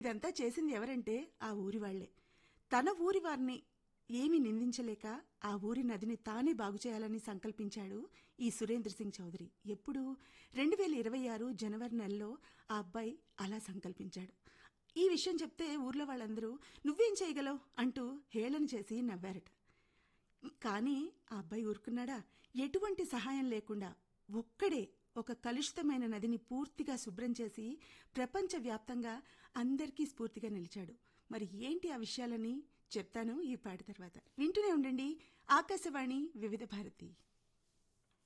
ఇదంతా చేసింది ఎవరంటే ఆ ఊరి వాళ్లే తన ఊరి వారిని ఏమీ నిందించలేక ఆ ఊరి నదిని తానే బాగు చేయాలని సంకల్పించాడు ఈ సురేంద్ర సింగ్ చౌదరి ఎప్పుడు రెండు వేల ఇరవై ఆరు జనవరి నెలలో ఆ అబ్బాయి అలా సంకల్పించాడు ఈ విషయం చెప్తే ఊర్లో వాళ్ళందరూ నువ్వేం చేయగలవు అంటూ హేళన చేసి నవ్వారట కానీ ఆ అబ్బాయి ఊరుకున్నాడా ఎటువంటి సహాయం లేకుండా ఒక్కడే ఒక కలుషితమైన నదిని పూర్తిగా శుభ్రం చేసి ప్రపంచవ్యాప్తంగా అందరికీ స్ఫూర్తిగా నిలిచాడు మరి ఏంటి ఆ విషయాలని చెప్తాను ఈ పాట తర్వాత వింటూనే ఉండండి ఆకాశవాణి వివిధ భారతి